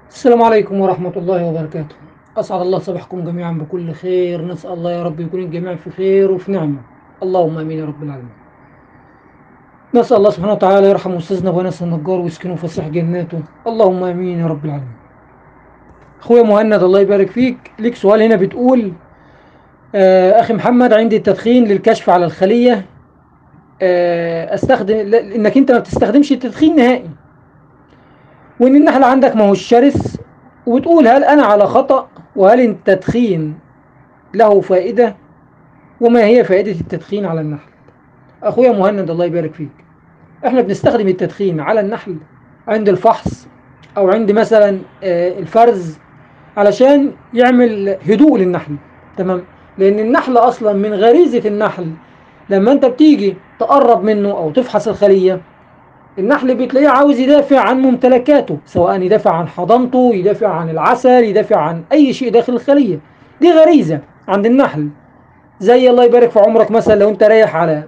السلام عليكم ورحمة الله وبركاته أسعد الله صباحكم جميعا بكل خير نسأل الله يا رب يكون الجميع في خير وفي نعمة اللهم آمين يا رب العالمين نسأل الله سبحانه وتعالى يرحم أستاذنا وناس النجار ويسكنه فسيح جناته اللهم آمين يا رب العالمين أخويا مهند الله يبارك فيك ليك سؤال هنا بتقول آه أخي محمد عندي التدخين للكشف على الخلية آه أستخدم لا- إنك أنت ما بتستخدمش التدخين نهائي وان النحل عندك ما هوش شرس وتقول هل انا على خطأ وهل التدخين له فائدة وما هي فائدة التدخين على النحل اخويا مهند الله يبارك فيك احنا بنستخدم التدخين على النحل عند الفحص او عند مثلا آه، الفرز علشان يعمل هدوء للنحل تمام لان النحل اصلا من غريزة النحل لما انت بتيجي تقرب منه او تفحص الخلية النحل بتلاقيه عاوز يدافع عن ممتلكاته سواء يدافع عن حضانته يدافع عن العسل يدافع عن اي شيء داخل الخلية دي غريزة عند النحل زي الله يبارك في عمرك مثلا لو انت رايح على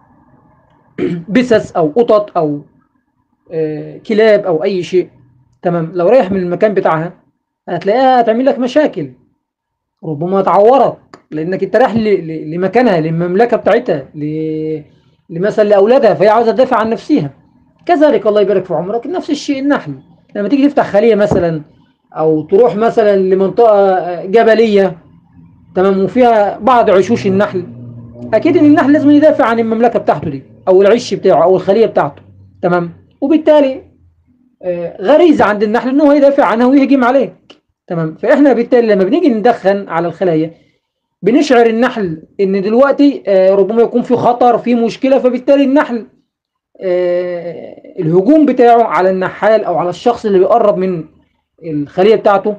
بسس او قطط او آه، كلاب او اي شيء تمام لو رايح من المكان بتاعها هتلاقيها هتعمل لك مشاكل ربما تعورك لانك انت رايح ل- ل- لمكانها للمملكه بتاعتها ل- لمثلا لاولادها فهي عاوزه تدافع عن نفسها كذلك الله يبارك في عمرك نفس الشيء النحل لما تيجي تفتح خليه مثلا او تروح مثلا لمنطقه جبليه تمام وفيها بعض عشوش النحل اكيد ان النحل لازم يدافع عن المملكه بتاعته دي او العش بتاعه او الخليه بتاعته تمام وبالتالي آه، غريزه عند النحل ان هو يدافع عنها ويهجم عليك تمام فاحنا بالتالي لما بنيجي ندخن على الخلايا بنشعر النحل ان دلوقتي آه، ربما يكون في خطر في مشكله فبالتالي النحل آه، الهجوم بتاعه على النحال او على الشخص اللي بيقرب من الخليه بتاعته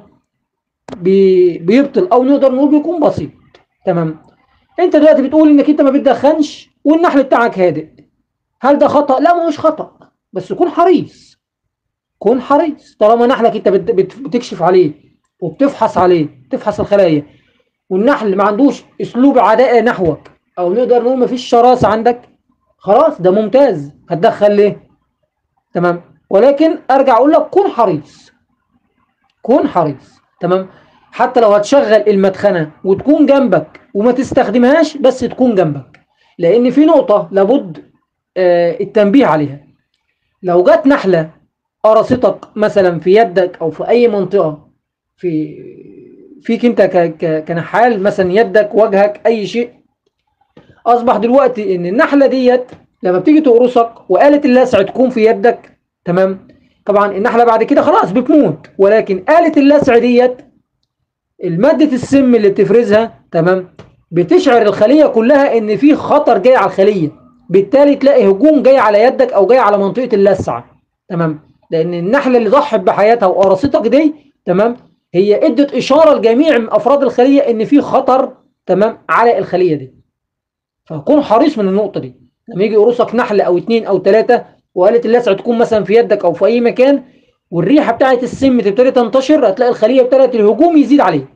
بي- بيبطل او نقدر نقول بيكون بسيط تمام انت دلوقتي بتقول انك انت ما بتدخنش والنحل بتاعك هادئ هل ده خطأ لا ما هوش خطأ بس كن حريص كن حريص طالما نحلك انت بت- بت- بتكشف عليه وبتفحص عليه تفحص الخلايا والنحل ما عندوش اسلوب عداء نحوك او نقدر نقول ما فيش شراسة عندك خلاص ده ممتاز هتدخل ليه تمام ولكن ارجع اقول لك كن حريص كن حريص تمام حتى لو هتشغل المدخنه وتكون جنبك وما تستخدمهاش بس تكون جنبك لان في نقطه لابد آه، التنبيه عليها لو جت نحله قرصتك مثلا في يدك او في اي منطقه في فيك انت ك- ك- كنحال مثلا يدك وجهك اي شيء اصبح دلوقتي ان النحله ديت لما بتيجي تقرصك وآلة اللسع تكون في يدك تمام طبعا النحله بعد كده خلاص بتموت ولكن آلة اللسع ديت المادة السم اللي بتفرزها تمام بتشعر الخلية كلها ان في خطر جاي على الخلية بالتالي تلاقي هجوم جاي على يدك او جاي على منطقة اللسع تمام لان النحلة اللي ضحت بحياتها وقرصتك دي تمام هي ادت اشارة لجميع افراد الخلية ان في خطر تمام على الخلية دي فكون حريص من النقطة دي لما يجي يقرصك نحل او اتنين او تلاتة وآلة اللسع تكون مثلا في يدك او في اي مكان والريحة بتاعت السم تبتدي تنتشر هتلاقي الخلية ابتدت الهجوم يزيد عليه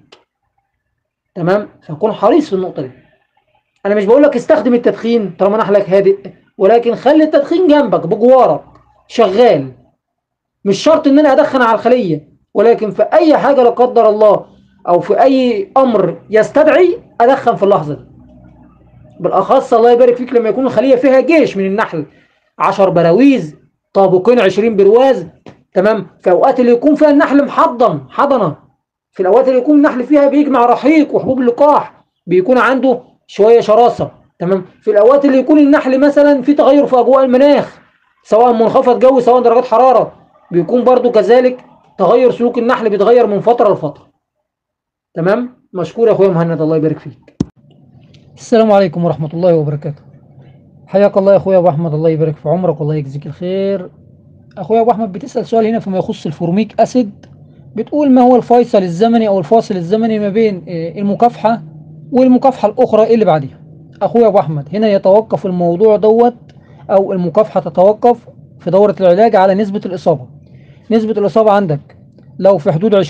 تمام فكون حريص في النقطة دي انا مش بقول لك استخدم التدخين طالما نحلك هادئ ولكن خلي التدخين جنبك بجوارك شغال مش شرط ان انا ادخن على الخلية ولكن في اي حاجة لا قدر الله او في اي امر يستدعي ادخن في اللحظة دي بالاخص الله يبارك فيك لما يكون الخلية فيها جيش من النحل 10 براويز طابقين 20 برواز تمام في اوقات اللي يكون فيها النحل محضن حضنه في الاوقات اللي يكون النحل فيها بيجمع رحيق وحبوب اللقاح بيكون عنده شويه شراسه تمام في الاوقات اللي يكون النحل مثلا في تغير في اجواء المناخ سواء منخفض جوي سواء درجات حراره بيكون برضو كذلك تغير سلوك النحل بيتغير من فتره لفتره تمام مشكور يا اخويا مهند الله يبارك فيك السلام عليكم ورحمه الله وبركاته حياك الله يا اخويا ابو احمد الله يبارك في عمرك والله يجزيك الخير اخويا ابو احمد بتسال سؤال هنا فيما يخص الفورميك اسيد بتقول ما هو الفيصل الزمني او الفاصل الزمني ما بين آه، المكافحه والمكافحه الاخرى اللي بعديها اخويا ابو احمد هنا يتوقف الموضوع دوت او المكافحه تتوقف في دوره العلاج على نسبه الاصابه نسبه الاصابه عندك لو في حدود 20%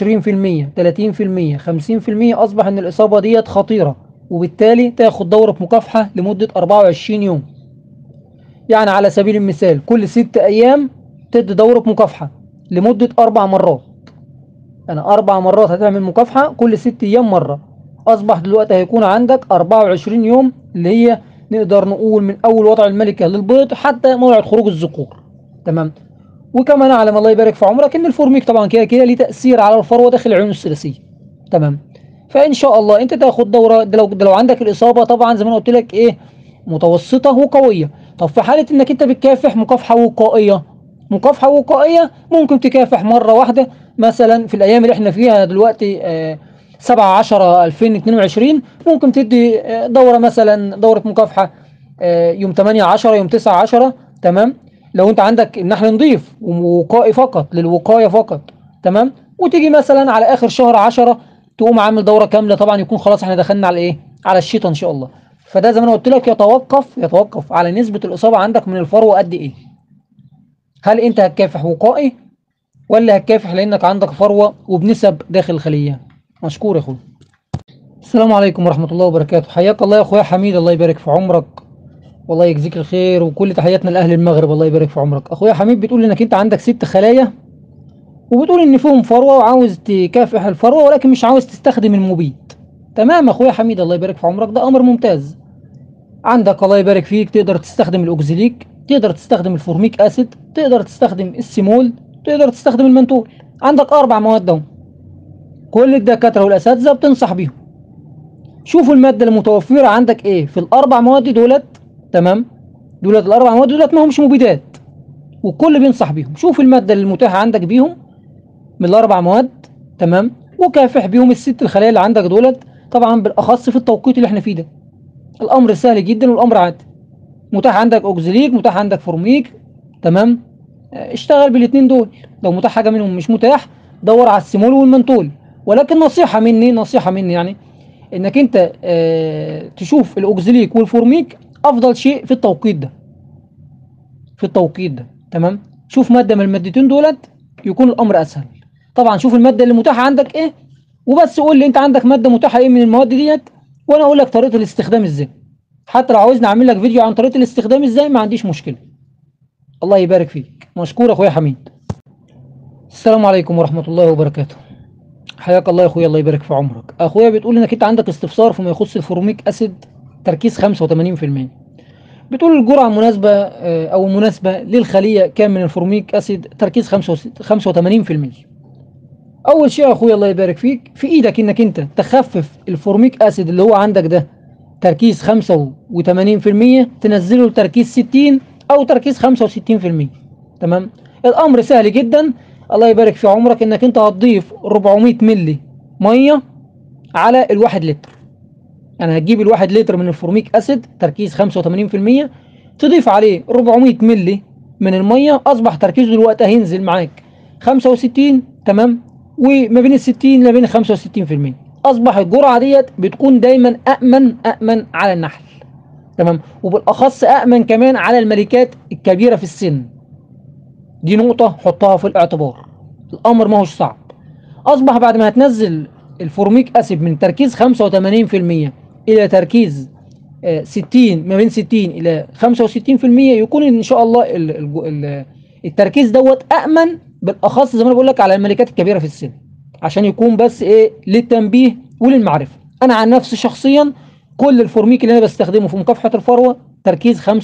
30% 50% اصبح ان الاصابه ديت خطيره وبالتالي تاخد دوره مكافحه لمده 24 يوم يعني على سبيل المثال كل ست ايام تدي دوره مكافحه لمده اربع مرات انا اربع مرات هتعمل مكافحه كل ست ايام مره اصبح دلوقتي هيكون عندك 24 يوم اللي هي نقدر نقول من اول وضع الملكه للبيض حتى موعد خروج الذكور تمام وكما نعلم الله يبارك في عمرك ان الفورميك طبعا كده كده ليه تاثير على الفروه داخل العيون الثلاثيه تمام فان شاء الله انت تاخد دوره ده لو ده لو عندك الاصابه طبعا زي ما انا قلت لك ايه متوسطه وقويه طب في حاله انك انت بتكافح مكافحه وقائيه مكافحه وقائيه ممكن تكافح مره واحده مثلا في الايام اللي احنا فيها دلوقتي آه 7 10 2022 ممكن تدي آه دوره مثلا دوره مكافحه آه يوم 8 10 يوم 9 10 تمام لو انت عندك النحل نضيف ووقائي فقط للوقايه فقط تمام وتيجي مثلا على اخر شهر 10 تقوم عامل دوره كامله طبعا يكون خلاص احنا دخلنا على ايه على الشتاء ان شاء الله فده زي ما انا قلت لك يتوقف يتوقف على نسبه الاصابه عندك من الفروه قد ايه هل انت هتكافح وقائي ولا هتكافح لانك عندك فروه وبنسب داخل الخليه مشكور يا اخويا السلام عليكم ورحمه الله وبركاته حياك الله يا اخويا حميد الله يبارك في عمرك والله يجزيك الخير وكل تحياتنا لاهل المغرب الله يبارك في عمرك اخويا حميد بتقول انك انت عندك ست خلايا وبتقول ان فيهم فروه وعاوز تكافح الفروه ولكن مش عاوز تستخدم المبيد تمام اخويا حميد الله يبارك في عمرك ده امر ممتاز عندك الله يبارك فيك تقدر تستخدم الاوكزيليك تقدر تستخدم الفورميك اسيد تقدر تستخدم السيمول تقدر تستخدم المنتول عندك اربع مواد دهم كل الدكاتره والاساتذه بتنصح بيهم شوفوا الماده المتوفره عندك ايه في الاربع مواد دولت تمام دولت الاربع مواد دولت ما همش مبيدات والكل بينصح بيهم شوف الماده المتاحه عندك بيهم من الاربع مواد تمام وكافح بيهم الست الخلايا اللي عندك دولت طبعا بالاخص في التوقيت اللي احنا فيه ده الامر سهل جدا والامر عادي متاح عندك اوكزليك متاح عندك فورميك تمام اشتغل بالاثنين دول لو متاح حاجه منهم مش متاح دور على السيمول والمنتول ولكن نصيحه مني نصيحه مني يعني انك انت اه تشوف الاوكزليك والفورميك افضل شيء في التوقيت ده في التوقيت ده تمام شوف ماده من المادتين دولت يكون الامر اسهل طبعا شوف الماده اللي متاحه عندك ايه وبس قول لي انت عندك ماده متاحه ايه من المواد ديت وانا اقول لك طريقه الاستخدام ازاي حتى لو عاوزني اعمل لك فيديو عن طريقه الاستخدام ازاي ما عنديش مشكله الله يبارك فيك مشكور اخويا حميد السلام عليكم ورحمه الله وبركاته حياك الله يا اخويا الله يبارك في عمرك اخويا بتقول انك انت عندك استفسار فيما يخص الفورميك اسيد تركيز 85% بتقول الجرعه المناسبه او مناسبه للخليه كام من الفورميك اسيد تركيز 85% اول شيء يا اخويا الله يبارك فيك في ايدك انك انت تخفف الفورميك اسيد اللي هو عندك ده تركيز 85% تنزله لتركيز 60 او تركيز 65% تمام الامر سهل جدا الله يبارك في عمرك انك انت هتضيف 400 ملي ميه على الواحد لتر يعني هتجيب الواحد لتر من الفورميك اسيد تركيز 85% تضيف عليه 400 ملي من الميه اصبح تركيزه دلوقتي هينزل معاك 65 تمام وما بين ال 60 ما بين ال 65% اصبح الجرعه ديت بتكون دايما امن امن على النحل تمام وبالاخص امن كمان على الملكات الكبيره في السن دي نقطه حطها في الاعتبار الامر ما هوش صعب اصبح بعد ما هتنزل الفورميك اسيد من تركيز 85% الى تركيز 60 ما بين 60 الى 65% يكون ان شاء الله ال ال التركيز دوت امن بالاخص زي ما انا بقول لك على الملكات الكبيره في السن عشان يكون بس ايه للتنبيه وللمعرفه انا عن نفسي شخصيا كل الفورميك اللي انا بستخدمه في مكافحه الفروه تركيز 65%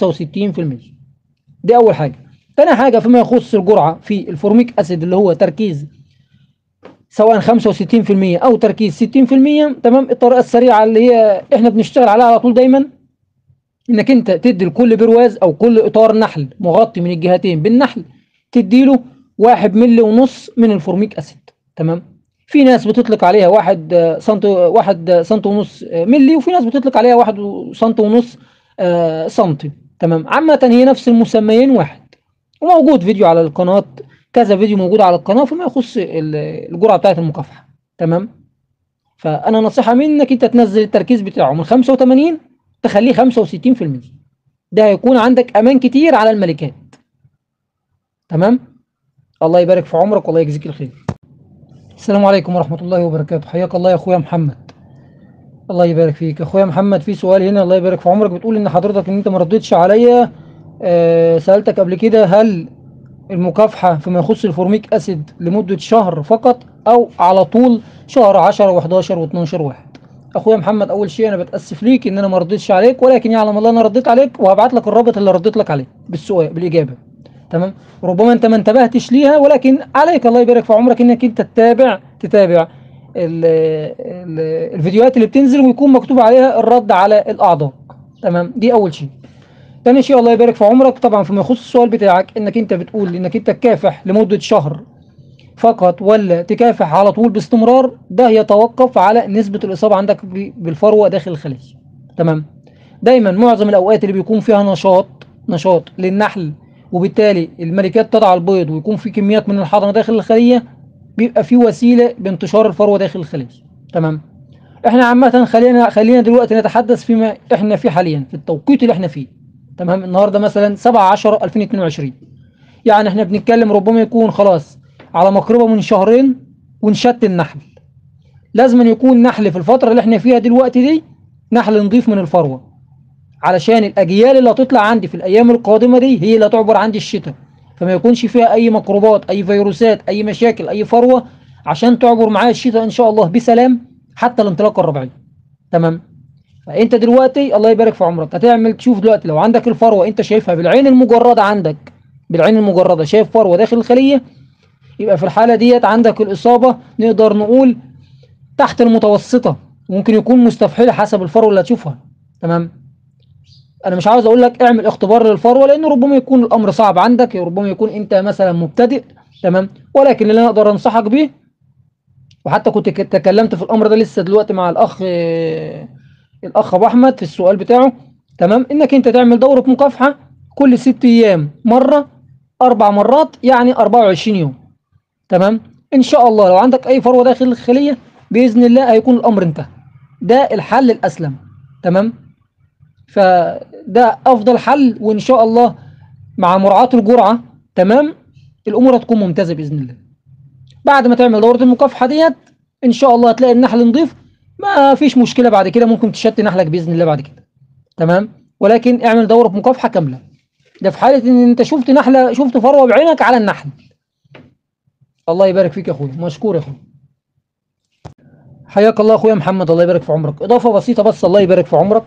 دي اول حاجه تاني حاجه فيما يخص الجرعه في الفورميك اسيد اللي هو تركيز سواء 65% او تركيز 60% تمام الطريقه السريعه اللي هي احنا بنشتغل عليها على طول دايما انك انت تدي لكل برواز او كل اطار نحل مغطي من الجهتين بالنحل تديله واحد ملي ونص من الفورميك اسيد تمام في ناس بتطلق عليها واحد سنت واحد سنت ونص ملي وفي ناس بتطلق عليها واحد سنت ونص سنتي تمام عامة هي نفس المسميين واحد وموجود فيديو على القناة كذا فيديو موجود على القناة فيما يخص الجرعة بتاعة المكافحة تمام فأنا نصيحة مني إنك أنت تنزل التركيز بتاعه من 85 تخليه 65% ده هيكون عندك أمان كتير على الملكات تمام الله يبارك في عمرك والله يجزيك الخير السلام عليكم ورحمة الله وبركاته حياك الله يا أخويا محمد الله يبارك فيك أخويا محمد في سؤال هنا الله يبارك في عمرك بتقول إن حضرتك إن أنت ما ردتش عليا أه سألتك قبل كده هل المكافحة فيما يخص الفورميك أسيد لمدة شهر فقط أو على طول شهر 10 و11 و12 واحد أخويا محمد أول شيء أنا بتأسف ليك إن أنا ما رديتش عليك ولكن يعلم الله أنا رديت عليك وهبعت لك الرابط اللي رديت لك عليه بالسؤال بالإجابة تمام ربما أنت ما انتبهتش ليها ولكن عليك الله يبارك في عمرك إنك أنت تتابع تتابع ال ال الفيديوهات اللي بتنزل ويكون مكتوب عليها الرد على الأعضاء تمام دي أول شيء تاني شيء الله يبارك في عمرك طبعا فيما يخص السؤال بتاعك انك انت بتقول انك انت تكافح لمدة شهر فقط ولا تكافح على طول باستمرار ده يتوقف على نسبة الإصابة عندك بالفروة داخل الخلية تمام دايما معظم الأوقات اللي بيكون فيها نشاط نشاط للنحل وبالتالي الملكات تضع البيض ويكون في كميات من الحضنة داخل الخلية بيبقى في وسيلة بانتشار الفروة داخل الخلية تمام احنا عامة خلينا خلينا دلوقتي نتحدث فيما احنا فيه حاليا في التوقيت اللي احنا فيه تمام النهارده مثلا 7 10 2022 يعني احنا بنتكلم ربما يكون خلاص على مقربة من شهرين ونشت النحل لازم أن يكون نحل في الفترة اللي احنا فيها دلوقتي دي نحل نضيف من الفروة علشان الأجيال اللي هتطلع عندي في الأيام القادمة دي هي اللي هتعبر عندي الشتاء فما يكونش فيها أي ميكروبات أي فيروسات أي مشاكل أي فروة عشان تعبر معايا الشتاء إن شاء الله بسلام حتى الانطلاقة الربيعية تمام فأنت دلوقتي الله يبارك في عمرك هتعمل تشوف دلوقتي لو عندك الفروة أنت شايفها بالعين المجردة عندك بالعين المجردة شايف فروة داخل الخلية يبقى في الحالة ديت عندك الإصابة نقدر نقول تحت المتوسطة ممكن يكون مستفحلة حسب الفروة اللي هتشوفها تمام أنا مش عاوز أقول لك اعمل اختبار للفروة لأن ربما يكون الأمر صعب عندك ربما يكون أنت مثلا مبتدئ تمام ولكن اللي أنا أقدر أنصحك بيه وحتى كنت تكلمت في الأمر ده لسه دلوقتي مع الأخ الأخ أبو أحمد في السؤال بتاعه تمام إنك أنت تعمل دورة مكافحة كل ست أيام مرة أربع مرات يعني 24 يوم تمام ان شاء الله لو عندك اي فروه داخل الخليه باذن الله هيكون الامر انتهى ده الحل الاسلم تمام فده افضل حل وان شاء الله مع مراعاه الجرعه تمام الامور هتكون ممتازه باذن الله بعد ما تعمل دوره المكافحه ديت ان شاء الله هتلاقي النحل نضيف ما فيش مشكله بعد كده ممكن تشتي نحلك باذن الله بعد كده تمام ولكن اعمل دوره مكافحه كامله ده في حاله ان انت شفت نحله شفت فروه بعينك على النحل الله يبارك فيك يا اخويا مشكور يا اخويا حياك الله اخويا محمد الله يبارك في عمرك اضافه بسيطه بس الله يبارك في عمرك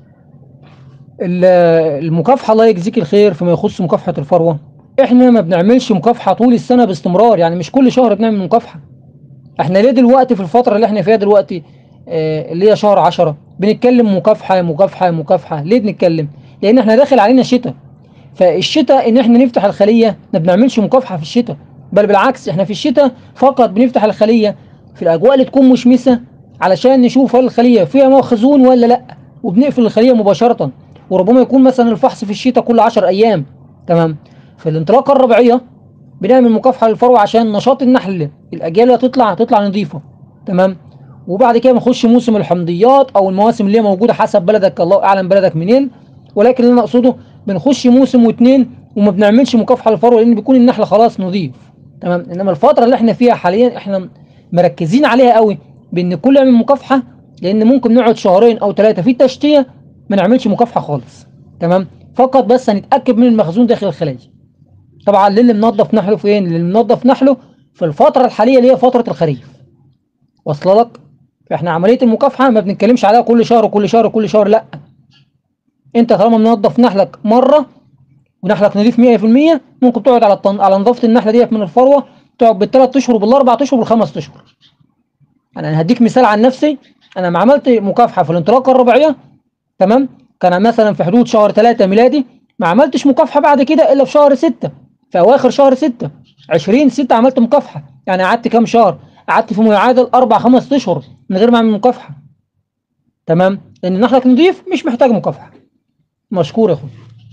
المكافحه الله يجزيك الخير فيما يخص مكافحه الفروه احنا ما بنعملش مكافحه طول السنه باستمرار يعني مش كل شهر بنعمل مكافحه احنا ليه دلوقتي في الفتره اللي احنا فيها دلوقتي اه اللي هي شهر 10 بنتكلم مكافحه مكافحه مكافحه ليه بنتكلم لان احنا داخل علينا شتاء فالشتاء ان احنا نفتح الخليه ما بنعملش مكافحه في الشتاء بل بالعكس احنا في الشتاء فقط بنفتح الخلية في الأجواء اللي تكون مشمسة علشان نشوف هل الخلية فيها مخزون ولا لا وبنقفل الخلية مباشرة وربما يكون مثلا الفحص في الشتاء كل 10 أيام تمام في الانطلاقة الربيعية بنعمل مكافحة للفروة عشان نشاط النحل الأجيال اللي هتطلع هتطلع نظيفة تمام وبعد كده بنخش موسم الحمضيات أو المواسم اللي هي موجودة حسب بلدك الله أعلم بلدك منين ولكن اللي أنا أقصده بنخش موسم واثنين وما بنعملش مكافحة للفروة لأن بيكون النحل خلاص نظيف تمام انما الفتره اللي احنا فيها حاليا احنا مركزين عليها قوي بان كل يعمل مكافحه لان ممكن نقعد شهرين او ثلاثه في التشتيه ما نعملش مكافحه خالص تمام فقط بس هنتاكد من المخزون داخل الخلايا طبعا للي منظف نحله فين اللي منظف نحله في الفتره الحاليه اللي هي فتره الخريف واصله لك احنا عمليه المكافحه ما بنتكلمش عليها كل شهر وكل شهر وكل شهر لا انت طالما منظف نحلك مره ونحلك نضيف 100% ممكن تقعد على الطن... على نظافه النحله ديت من الفروه تقعد بالثلاث اشهر وبالاربع اشهر وبالخمس اشهر يعني انا هديك مثال عن نفسي انا لما عملت مكافحه في الانطلاقه الربيعيه تمام كان مثلا في حدود شهر 3 ميلادي ما عملتش مكافحه بعد كده الا في شهر 6 في اواخر شهر 6 20 6 عملت مكافحه يعني قعدت كام شهر قعدت في معادل اربع خمس اشهر من غير ما اعمل مكافحه تمام لان نحلك نضيف مش محتاج مكافحه مشكور يا اخويا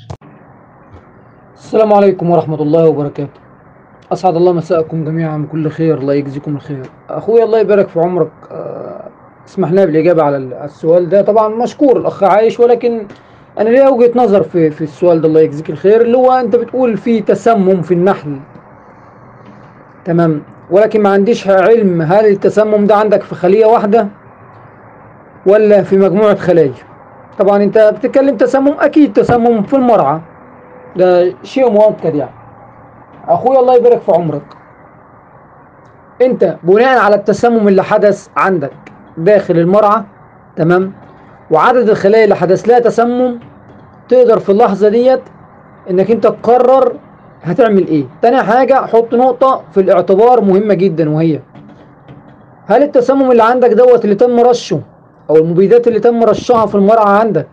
السلام عليكم ورحمة الله وبركاته أسعد الله مساءكم جميعا بكل خير الله يجزيكم الخير أخويا الله يبارك في عمرك أه اسمح لنا بالإجابة على السؤال ده طبعا مشكور الأخ عايش ولكن أنا ليا وجهة نظر في في السؤال ده الله يجزيك الخير اللي هو أنت بتقول في تسمم في النحل تمام ولكن ما عنديش علم هل التسمم ده عندك في خلية واحدة ولا في مجموعة خلايا طبعا أنت بتتكلم تسمم أكيد تسمم في المرعى ده شيء مؤكد يعني اخويا الله يبارك في عمرك انت بناء على التسمم اللي حدث عندك داخل المرعى تمام وعدد الخلايا اللي حدث لها تسمم تقدر في اللحظة ديت انك انت تقرر هتعمل ايه تاني حاجة حط نقطة في الاعتبار مهمة جدا وهي هل التسمم اللي عندك دوت اللي تم رشه او المبيدات اللي تم رشها في المرعى عندك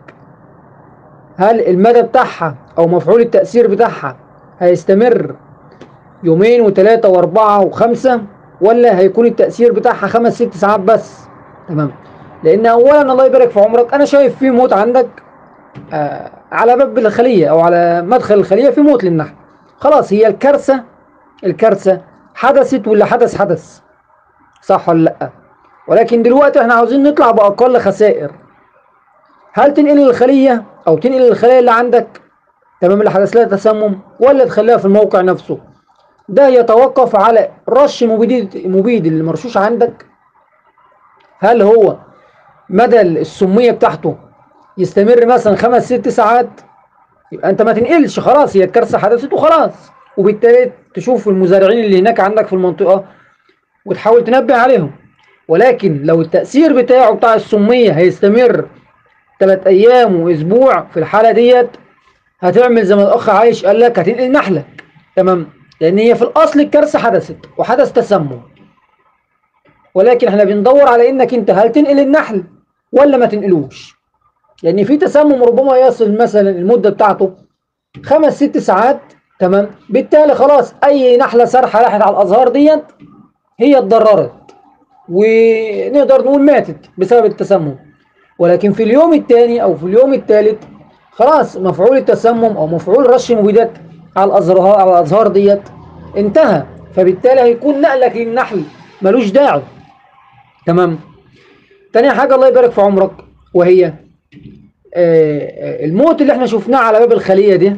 هل المدى بتاعها او مفعول التأثير بتاعها هيستمر يومين وثلاثة واربعة وخمسة ولا هيكون التأثير بتاعها خمس ست ساعات بس تمام لان اولا الله يبارك في عمرك انا شايف في موت عندك آه على باب الخلية او على مدخل الخلية في موت للنحل خلاص هي الكارثة الكارثة حدثت ولا حدث حدث صح ولا لا ولكن دلوقتي احنا عاوزين نطلع باقل خسائر هل تنقل الخلية او تنقل الخلايا اللي عندك تمام اللي حدث لها تسمم ولا تخليها في الموقع نفسه ده يتوقف على رش مبيد مبيد اللي مرشوش عندك هل هو مدى السمية بتاعته يستمر مثلا خمس ست ساعات يبقى انت ما تنقلش خلاص هي الكارثة حدثت وخلاص وبالتالي تشوف المزارعين اللي هناك عندك في المنطقة وتحاول تنبه عليهم ولكن لو التأثير بتاعه بتاع السمية هيستمر ثلاث أيام وأسبوع في الحالة ديت هتعمل زي ما الأخ عايش قال لك هتنقل نحلك تمام لأن هي في الأصل الكارثة حدثت وحدث تسمم ولكن احنا بندور على إنك أنت هل تنقل النحل ولا ما تنقلوش لأن في تسمم ربما يصل مثلا المدة بتاعته خمس ست ساعات تمام بالتالي خلاص أي نحلة سرحة راحت على الأزهار ديت هي اتضررت ونقدر نقول ماتت بسبب التسمم ولكن في اليوم الثاني او في اليوم الثالث خلاص مفعول التسمم او مفعول رش المبيدات على الازهار على الازهار ديت انتهى فبالتالي هيكون نقلك للنحل ملوش داعي تمام تاني حاجة الله يبارك في عمرك وهي الموت اللي احنا شفناه على باب الخلية دي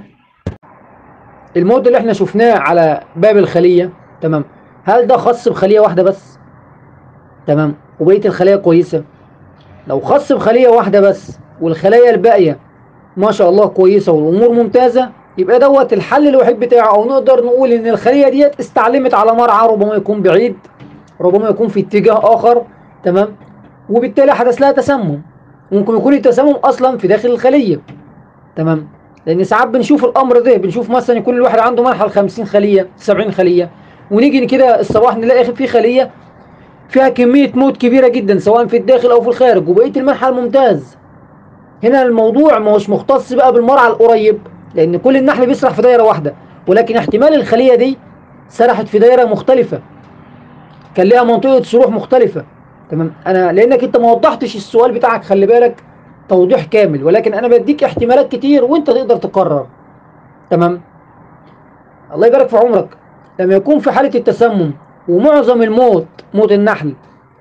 الموت اللي احنا شفناه على باب الخلية تمام هل ده خاص بخلية واحدة بس تمام وبقية الخلايا كويسة لو خاص بخلية واحدة بس والخلايا الباقية ما شاء الله كويسة والأمور ممتازة يبقى دوت الحل الوحيد بتاعه أو نقدر نقول إن الخلية ديت استعلمت على مرعى ربما يكون بعيد ربما يكون في اتجاه آخر تمام وبالتالي حدث لها تسمم ممكن يكون التسمم أصلا في داخل الخلية تمام لأن ساعات بنشوف الأمر ده بنشوف مثلا يكون الواحد عنده مرحلة 50 خلية 70 خلية ونيجي كده الصباح نلاقي في خلية فيها كمية موت كبيرة جدا سواء في الداخل أو في الخارج وبقية المرحلة ممتاز هنا الموضوع ما هوش مختص بقى بالمرعى القريب لأن كل النحل بيسرح في دايرة واحدة ولكن احتمال الخلية دي سرحت في دايرة مختلفة كان لها منطقة سروح مختلفة تمام أنا لأنك أنت ما وضحتش السؤال بتاعك خلي بالك توضيح كامل ولكن أنا بديك احتمالات كتير وأنت تقدر تقرر تمام الله يبارك في عمرك لما يكون في حالة التسمم ومعظم الموت موت النحل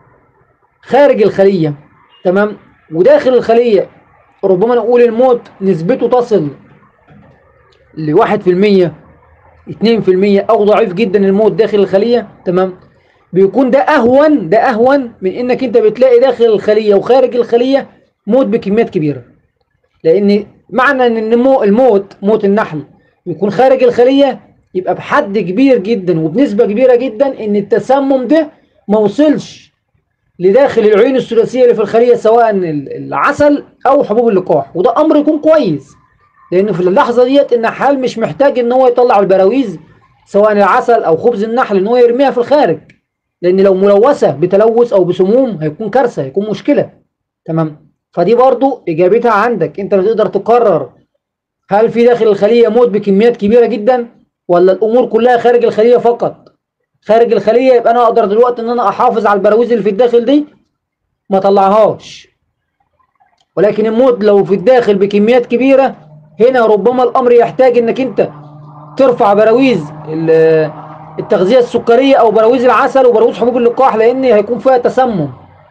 خارج الخلية تمام وداخل الخلية ربما نقول الموت نسبته تصل لواحد في المية اتنين في المية او ضعيف جدا الموت داخل الخلية تمام بيكون ده اهون ده اهون من انك انت بتلاقي داخل الخلية وخارج الخلية موت بكميات كبيرة لان معنى ان الموت موت النحل يكون خارج الخلية يبقى بحد كبير جدا وبنسبة كبيرة جدا ان التسمم ده ما وصلش لداخل العيون الثلاثية اللي في الخلية سواء العسل او حبوب اللقاح وده امر يكون كويس لان في اللحظة ديت النحال مش محتاج ان هو يطلع البراويز سواء العسل او خبز النحل ان هو يرميها في الخارج لان لو ملوثة بتلوث او بسموم هيكون كارثة هيكون مشكلة تمام فدي برضو اجابتها عندك انت اللي تقدر تقرر هل في داخل الخلية موت بكميات كبيرة جدا ولا الامور كلها خارج الخلية فقط خارج الخلية يبقى انا اقدر دلوقتي ان انا احافظ على البراويز اللي في الداخل دي ما طلعهاش ولكن الموت لو في الداخل بكميات كبيرة هنا ربما الامر يحتاج انك انت ترفع براويز التغذية السكرية او براويز العسل وبراويز حبوب اللقاح لان هيكون فيها تسمم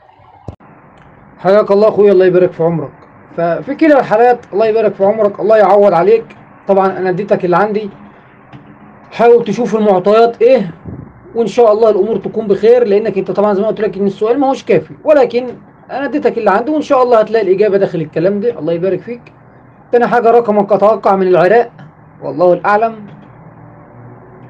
حياك الله اخويا الله يبارك في عمرك ففي كلا الحالات الله يبارك في عمرك الله يعوض عليك طبعا انا اديتك اللي عندي حاول تشوف المعطيات ايه وان شاء الله الامور تكون بخير لانك انت طبعا زي ما قلت لك ان السؤال ما هوش كافي ولكن انا اديتك اللي عندي وان شاء الله هتلاقي الاجابه داخل الكلام ده الله يبارك فيك تاني حاجه رقمك اتوقع من العراق والله الاعلم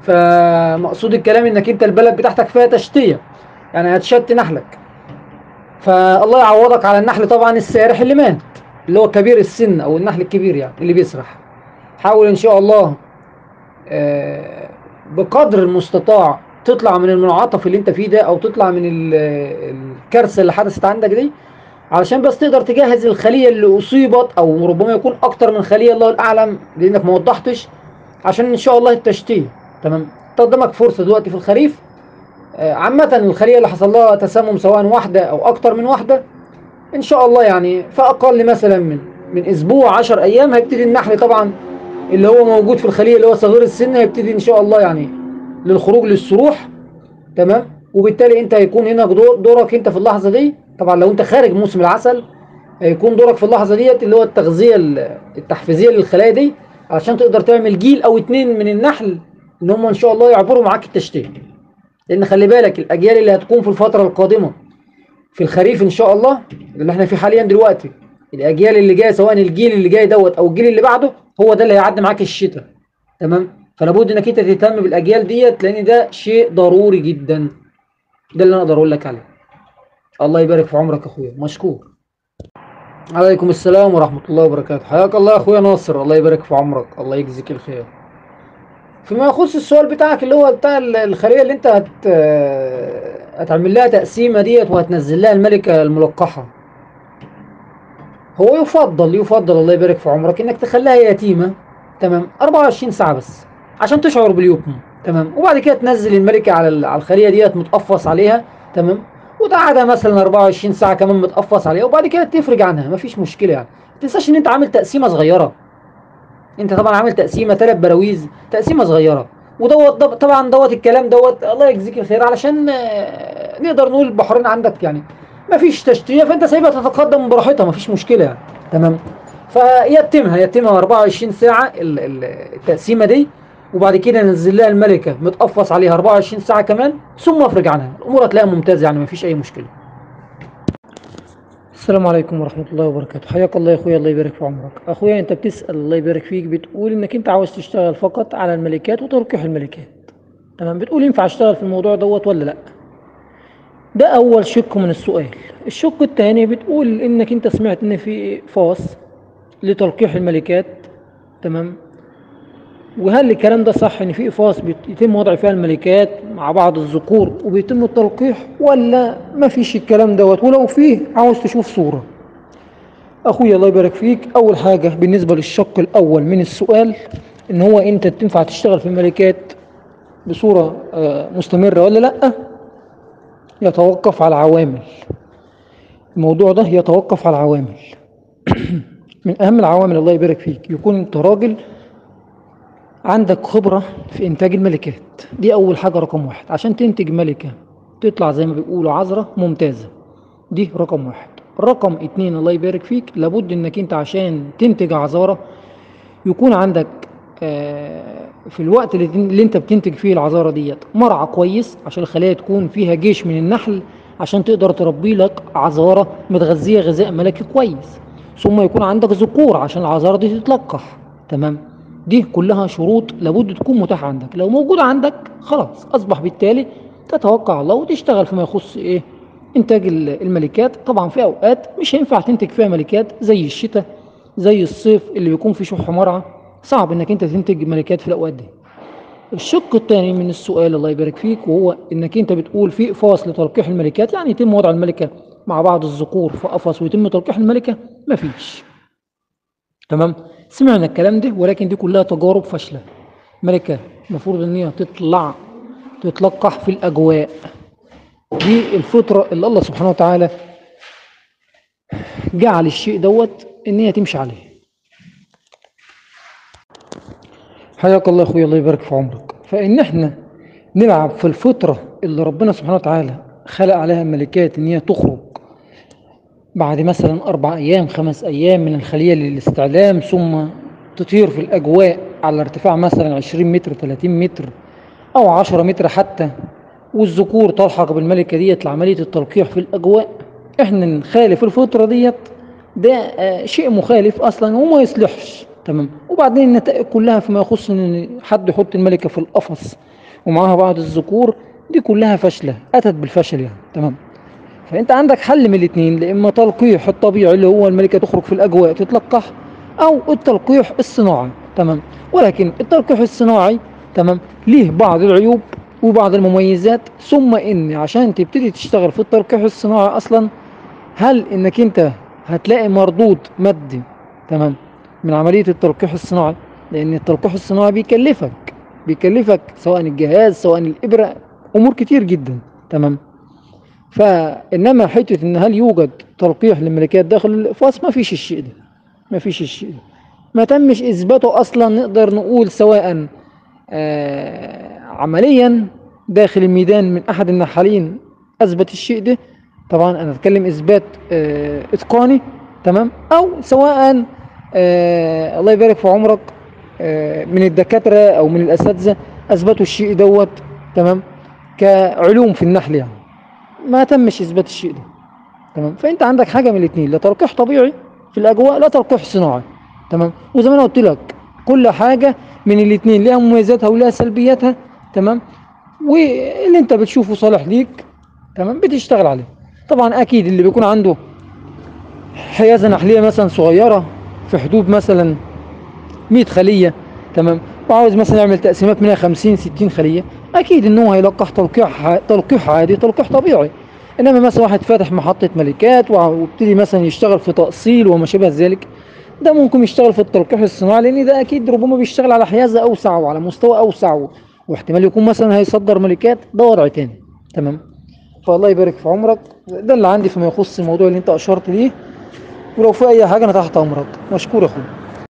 فمقصود الكلام انك انت البلد بتاعتك فيها تشتيه يعني هتشت نحلك فالله يعوضك على النحل طبعا السارح اللي مات اللي هو كبير السن او النحل الكبير يعني اللي بيسرح حاول ان شاء الله آه، بقدر المستطاع تطلع من المنعطف اللي انت فيه ده او تطلع من ال- الكارثه اللي حدثت عندك دي علشان بس تقدر تجهز الخليه اللي اصيبت او ربما يكون اكتر من خليه الله الاعلم لانك ما وضحتش عشان ان شاء الله التشتيه تمام أنت قدامك فرصه دلوقتي في الخريف آه، عامه الخليه اللي حصل لها تسمم سواء واحده او اكتر من واحده ان شاء الله يعني في اقل مثلا من من اسبوع 10 ايام هيبتدي النحل طبعا اللي هو موجود في الخليه اللي هو صغير السن هيبتدي ان شاء الله يعني للخروج للسروح تمام وبالتالي انت هيكون هنا دور دورك انت في اللحظه دي طبعا لو انت خارج موسم العسل هيكون دورك في اللحظه ديت اللي هو التغذيه ال- التحفيزيه للخلايا دي عشان تقدر تعمل جيل او اتنين من النحل ان هم ان شاء الله يعبروا معاك التشتيه لان خلي بالك الاجيال اللي هتكون في الفتره القادمه في الخريف ان شاء الله اللي احنا فيه حاليا دلوقتي الاجيال اللي جايه سواء الجيل اللي جاي دوت او الجيل اللي بعده هو ده اللي هيعدي معاك الشتاء تمام فلا بد انك انت تهتم بالاجيال ديت لان ده شيء ضروري جدا ده اللي انا اقدر اقول لك عليه الله يبارك في عمرك يا اخويا مشكور عليكم السلام ورحمة الله وبركاته حياك الله يا اخويا ناصر الله يبارك في عمرك الله يجزيك الخير فيما يخص السؤال بتاعك اللي هو بتاع ال- الخلية اللي انت هت هتعمل لها تقسيمة ديت وهتنزل لها الملكة الملقحة هو يفضل يفضل الله يبارك في عمرك انك تخليها يتيمة تمام 24 ساعة بس عشان تشعر باليتم تمام وبعد كده تنزل الملكة على ال- على الخلية ديت متقفص عليها تمام وتقعدها مثلا 24 ساعة كمان متقفص عليها وبعد كده تفرج عنها مفيش مشكلة يعني ما تنساش ان انت عامل تقسيمة صغيرة انت طبعا عامل تقسيمة ثلاث براويز تقسيمة صغيرة ودوت دو- طبعا دوت الكلام دوت الله يجزيك الخير علشان آه، نقدر نقول البحرين عندك يعني مفيش تشتيه فانت سايبها تتقدم براحتها مفيش مشكلة يعني تمام فيتمها يتمها 24 ساعة ال- ال- التقسيمة دي وبعد كده ننزل لها الملكة متقفص عليها 24 ساعة كمان ثم افرج عنها الامور هتلاقيها ممتازة يعني مفيش اي مشكلة السلام عليكم ورحمة الله وبركاته حياك الله يا اخويا الله يبارك في عمرك اخويا انت بتسأل الله يبارك فيك بتقول انك انت عاوز تشتغل فقط على الملكات وتركح الملكات تمام بتقول ينفع اشتغل في الموضوع دوت ولا لا ده اول شق من السؤال الشق الثاني بتقول انك انت سمعت ان في فاس لتلقيح الملكات تمام وهل الكلام ده صح ان في اقفاص بيتم وضع فيها الملكات مع بعض الذكور وبيتم التلقيح ولا ما فيش الكلام دوت ولو فيه عاوز تشوف صورة اخويا الله يبارك فيك اول حاجة بالنسبة للشق الاول من السؤال ان هو انت تنفع تشتغل في الملكات بصورة آه، مستمرة ولا لا يتوقف على عوامل الموضوع ده يتوقف على عوامل من اهم العوامل الله يبارك فيك يكون انت راجل عندك خبرة في إنتاج الملكات دي أول حاجة رقم واحد عشان تنتج ملكة تطلع زي ما بيقولوا عذرة ممتازة دي رقم واحد رقم اتنين الله يبارك فيك لابد إنك أنت عشان تنتج عذارة يكون عندك آه، في الوقت اللي اللي أنت بتنتج فيه العذارة ديت مرعى كويس عشان الخلايا تكون فيها جيش من النحل عشان تقدر تربي لك عذارة متغذية غذاء ملكي كويس ثم يكون عندك ذكور عشان العذارة دي تتلقح تمام دي كلها شروط لابد تكون متاحة عندك لو موجودة عندك خلاص أصبح بالتالي تتوقع على الله وتشتغل فيما يخص إيه إنتاج ال- الملكات طبعا في أوقات مش هينفع تنتج فيها ملكات زي الشتاء زي الصيف اللي بيكون فيه شح مرعى صعب إنك أنت تنتج ملكات في الأوقات دي الشق الثاني من السؤال الله يبارك فيك وهو انك انت بتقول في اقفاص لتلقيح الملكات يعني يتم وضع الملكه مع بعض الذكور في قفص ويتم تلقيح الملكه مفيش تمام سمعنا الكلام ده ولكن دي كلها تجارب فاشله ملكه المفروض ان هي تطلع تتلقح في الاجواء دي الفطره اللي الله سبحانه وتعالى جعل الشيء دوت ان هي تمشي عليه حياك الله يا اخويا الله يبارك في عمرك فان احنا نلعب في الفطره اللي ربنا سبحانه وتعالى خلق عليها الملكات ان هي تخرج بعد مثلا اربع ايام خمس ايام من الخليه للاستعلام ثم تطير في الاجواء على ارتفاع مثلا 20 متر 30 متر او 10 متر حتى والذكور تلحق بالملكه ديت لعمليه التلقيح في الاجواء احنا نخالف الفطره ديت ده آه، شيء مخالف اصلا وما يصلحش تمام وبعدين النتائج كلها فيما يخص ان حد يحط الملكه في القفص ومعاها بعض الذكور دي كلها فاشله اتت بالفشل يعني تمام فانت عندك حل من الاثنين لاما تلقيح الطبيعي اللي هو الملكه تخرج في الاجواء تتلقح او التلقيح الصناعي تمام ولكن التلقيح الصناعي تمام ليه بعض العيوب وبعض المميزات ثم ان عشان تبتدي تشتغل في التلقيح الصناعي اصلا هل انك انت هتلاقي مردود مادي تمام من عمليه التلقيح الصناعي لان التلقيح الصناعي بيكلفك بيكلفك سواء الجهاز سواء الابره امور كتير جدا تمام فانما حته ان هل يوجد تلقيح للملكيات داخل الاقفاص ما فيش الشيء ده ما فيش الشيء ده ما تمش اثباته اصلا نقدر نقول سواء آه عمليا داخل الميدان من احد النحالين اثبت الشيء ده طبعا انا اتكلم اثبات آه اتقاني تمام او سواء آه الله يبارك في عمرك آه من الدكاتره او من الاساتذه اثبتوا الشيء دوت تمام كعلوم في النحل يعني ما تمش اثبات الشيء ده تمام فانت عندك حاجه من الاثنين لا تلقيح طبيعي في الاجواء لا تلقيح صناعي تمام وزي ما انا قلت لك كل حاجه من الاثنين ليها مميزاتها ولها سلبياتها تمام واللي انت بتشوفه صالح ليك تمام بتشتغل عليه طبعا اكيد اللي بيكون عنده حيازه نحليه مثلا صغيره في حدود مثلا 100 خليه تمام وعاوز مثلا يعمل تقسيمات منها 50 60 خليه اكيد ان هو هيلقح تلقيح تلقيح عادي تلقيح طبيعي انما مثلا واحد فاتح محطه ملكات وابتدي مثلا يشتغل في تاصيل وما شابه ذلك ده ممكن يشتغل في التلقيح الصناعي لان ده اكيد ربما بيشتغل على حيازه اوسع وعلى مستوى اوسع واحتمال يكون مثلا هيصدر ملكات ده وضع تاني تمام فالله يبارك في عمرك ده اللي عندي فيما يخص الموضوع اللي انت اشرت ليه ولو في اي حاجه انا تحت امرك مشكور يا اخويا